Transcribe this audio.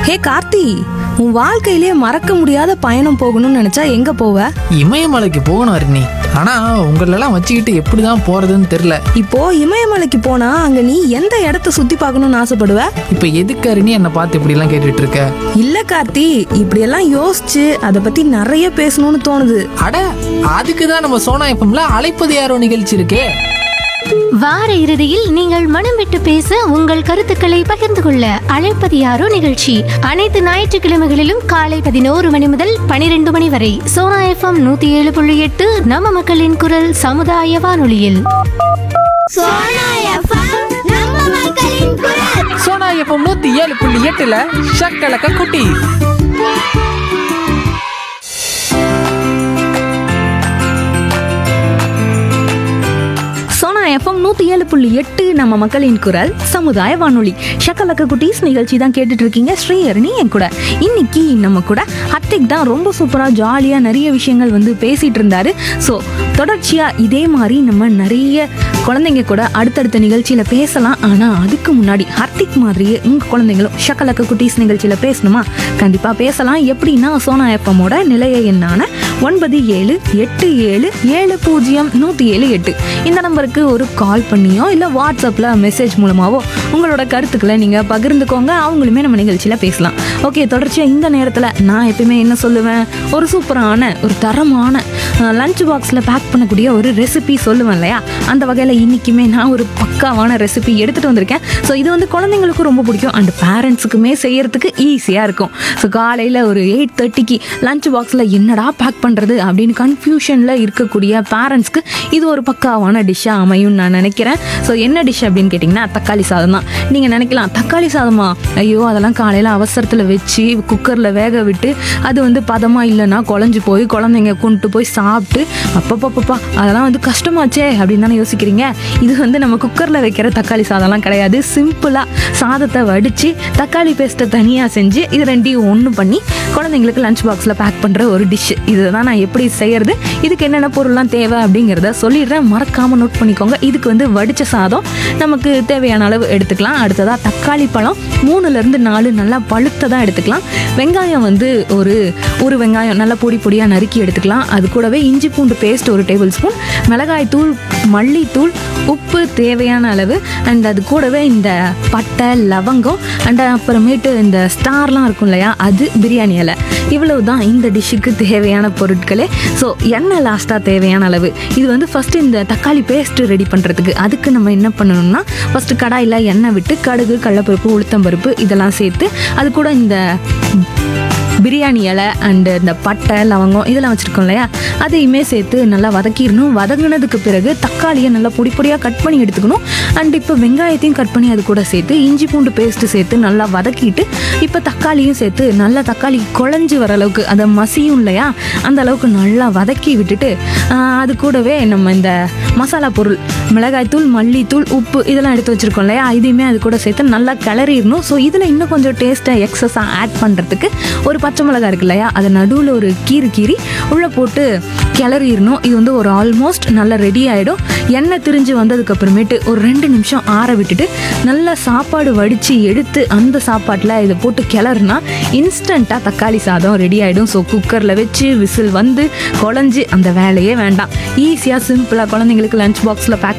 ஹே கார்த்தி உன் வாழ்க்கையிலே மறக்க முடியாத பயணம் போகணும்னு நினைச்சா எங்க போவ இமயமலைக்கு போகணும் அருணி ஆனா உங்களெல்லாம் வச்சுக்கிட்டு எப்படிதான் போறதுன்னு தெரியல இப்போ இமயமலைக்கு போனா அங்க நீ எந்த இடத்த சுத்தி பார்க்கணும்னு ஆசைப்படுவ இப்ப எதுக்கு அருணி என்னை பார்த்து இப்படி எல்லாம் கேட்டுட்டு இருக்க இல்ல கார்த்தி இப்படியெல்லாம் யோசிச்சு அதை பத்தி நிறைய பேசணும்னு தோணுது அட அதுக்கு தான் நம்ம சோனா எப்பம்ல அழைப்பது யாரோ நிகழ்ச்சி இருக்கே வார இறுதியில் நீங்கள் மனம் விட்டு பேச உங்கள் கருத்துக்களை பகிர்ந்து கொள்ள அழைப்பது யாரோ நிகழ்ச்சி அனைத்து ஞாயிற்றுக்கிழமைகளிலும் காலை பதினோரு மணி முதல் பனிரெண்டு மணி வரை சோனா எஃப்எம் நூத்தி ஏழு புள்ளி எட்டு நம்ம மக்களின் குரல் சமுதாய வானொலியில் சோனா எப்பம் நூத்தி ஏழு புள்ளி எட்டுல ஷக்கலக்க குட்டி சோனா எஃப்எம் நூத்தி ஏழு புள்ளி எட்டு நம்ம மக்களின் குரல் சமுதாய வானொலி ஷக்கலக்க குட்டீஸ் நிகழ்ச்சி தான் கேட்டுட்டு இருக்கீங்க ஸ்ரீஹரணி என் கூட இன்னைக்கு நம்ம கூட ஹர்திக் தான் ரொம்ப சூப்பரா ஜாலியா நிறைய விஷயங்கள் வந்து பேசிட்டு இருந்தாரு ஸோ தொடர்ச்சியா இதே மாதிரி நம்ம நிறைய குழந்தைங்க கூட அடுத்தடுத்த நிகழ்ச்சியில பேசலாம் ஆனா அதுக்கு முன்னாடி ஹர்திக் மாதிரியே உங்க குழந்தைங்களும் ஷக்கலக்க குட்டீஸ் நிகழ்ச்சியில பேசணுமா கண்டிப்பா பேசலாம் எப்படின்னா சோனா எஃப்எம்மோட நிலைய எண்ணான ஒன்பது ஏழு எட்டு ஏழு ஏழு பூஜ்ஜியம் நூற்றி ஏழு எட்டு இந்த நம்பருக்கு ஒரு கால் பண்ணியோ இல்லை வாட்ஸ்அப்பில் மெசேஜ் மூலமாவோ உங்களோட கருத்துக்களை நீங்கள் பகிர்ந்துக்கோங்க அவங்களுமே நம்ம நிகழ்ச்சியில் பேசலாம் ஓகே தொடர்ச்சியாக இந்த நேரத்தில் நான் எப்பயுமே என்ன சொல்லுவேன் ஒரு சூப்பரான ஒரு தரமான லஞ்ச் பாக்ஸில் பேக் பண்ணக்கூடிய ஒரு ரெசிபி சொல்லுவேன் இல்லையா அந்த வகையில் இன்றைக்குமே நான் ஒரு பக்காவான ரெசிபி எடுத்துகிட்டு வந்திருக்கேன் ஸோ இது வந்து குழந்தைங்களுக்கும் ரொம்ப பிடிக்கும் அண்ட் பேரண்ட்ஸுக்குமே செய்யறதுக்கு ஈஸியாக இருக்கும் ஸோ காலையில் ஒரு எயிட் தேர்ட்டிக்கு லஞ்ச் பாக்ஸில் என்னடா பேக் பண்ணுறது அப்படின்னு கன்ஃபியூஷனில் இருக்கக்கூடிய பேரண்ட்ஸ்க்கு இது ஒரு பக்காவான டிஷ்ஷாக அமையும்னு நான் நினைக்கிறேன் ஸோ என்ன டிஷ் அப்படின்னு கேட்டிங்கன்னா தக்காளி சாதம் தான் நீங்கள் நினைக்கலாம் தக்காளி சாதமா ஐயோ அதெல்லாம் காலையில் அவசரத்தில் வச்சு குக்கரில் வேக விட்டு அது வந்து பதமாக இல்லைன்னா குழஞ்சி போய் குழந்தைங்க கொண்டு போய் சாப்பிட்டு அப்பப்பப்பப்பா அதெல்லாம் வந்து கஷ்டமாச்சே அப்படின்னு தானே யோசிக்கிறீங்க இது வந்து நம்ம குக்கரில் வைக்கிற தக்காளி சாதம்லாம் கிடையாது சிம்பிளாக சாதத்தை வடித்து தக்காளி பேஸ்ட்டை தனியாக செஞ்சு இது ரெண்டையும் ஒன்று பண்ணி குழந்தைங்களுக்கு லஞ்ச் பாக்ஸில் பேக் பண்ணுற ஒரு டிஷ் இதை தான் நான் எப்படி செய்யறது இதுக்கு என்னென்ன பொருள்லாம் தேவை அப்படிங்கிறத சொல்லிடுறேன் மறக்காமல் நோட் பண்ணிக்கோங்க இதுக்கு வந்து வடித்த சாதம் நமக்கு தேவையான அளவு எடுத்துக்கலாம் அடுத்ததாக தக்காளி பழம் மூணுலேருந்து நாலு நல்லா பழுத்ததாக எடுத்துக்கலாம் வெங்காயம் வந்து ஒரு ஒரு வெங்காயம் நல்லா பொடி பொடியாக நறுக்கி எடுத்துக்கலாம் அது கூடவே இஞ்சி பூண்டு பேஸ்ட் ஒரு டேபிள் ஸ்பூன் மிளகாய் தூள் மல்லித்தூள் உப்பு தேவையான அளவு அண்ட் அது கூடவே இந்த பட்டை லவங்கம் அண்ட் அப்புறமேட்டு இந்த ஸ்டார்லாம் இருக்கும் இல்லையா அது பிரியாணி இலை இவ்வளவு தான் இந்த டிஷ்ஷுக்கு தேவையான பொருட்களே ஸோ எண்ணெய் லாஸ்ட்டாக தேவையான அளவு இது வந்து ஃபஸ்ட்டு இந்த தக்காளி பேஸ்ட் ரெடி பண்ணுறதுக்கு அதுக்கு நம்ம என்ன பண்ணணும்னா ஃபஸ்ட்டு கடாயில் எண்ணெய் விட்டு கடுகு கடலப்பருப்பு உளுத்தம்பருப்பு இதெல்லாம் சேர்த்து அது கூட இந்த பிரியாணி இலை அண்டு இந்த பட்டை லவங்கம் இதெல்லாம் வச்சுருக்கோம் இல்லையா அதையுமே சேர்த்து நல்லா வதக்கிடணும் வதங்கினதுக்கு பிறகு தக்காளியை நல்லா பொடி பொடியாக கட் பண்ணி எடுத்துக்கணும் அண்ட் இப்போ வெங்காயத்தையும் கட் பண்ணி அது கூட சேர்த்து இஞ்சி பூண்டு பேஸ்ட்டு சேர்த்து நல்லா வதக்கிட்டு இப்போ தக்காளியும் சேர்த்து நல்லா தக்காளி குழஞ்சி வர அளவுக்கு அதை மசியும் இல்லையா அந்த அளவுக்கு நல்லா வதக்கி விட்டுட்டு ஆஹ், அது கூடவே நம்ம இந்த மசாலா பொருள் மிளகாய்த்தூள் மல்லித்தூள் உப்பு இதெல்லாம் எடுத்து வச்சுருக்கோம் இல்லையா இதையுமே அது கூட சேர்த்து நல்லா கிளறிடணும் ஸோ இதில் இன்னும் கொஞ்சம் டேஸ்ட்டை எக்ஸஸாக ஆட் பண்ணுறதுக்கு ஒரு பச்சை மிளகாய் இருக்கு இல்லையா அதை நடுவில் ஒரு கீறு கீறி உள்ளே போட்டு கிளறிடணும் இது வந்து ஒரு ஆல்மோஸ்ட் நல்லா ரெடி ஆகிடும் எண்ணெய் திரிஞ்சு வந்ததுக்கு அப்புறமேட்டு ஒரு ரெண்டு நிமிஷம் ஆற விட்டுட்டு நல்லா சாப்பாடு வடித்து எடுத்து அந்த சாப்பாட்டில் இதை போட்டு கிளறுனா இன்ஸ்டண்ட்டாக தக்காளி சாதம் ரெடி ஆகிடும் ஸோ குக்கரில் வச்சு விசில் வந்து குழஞ்சி அந்த வேலையே வேண்டாம் ஈஸியாக சிம்பிளாக குழந்தைங்களுக்கு லஞ்ச் பாக்ஸில் பேக்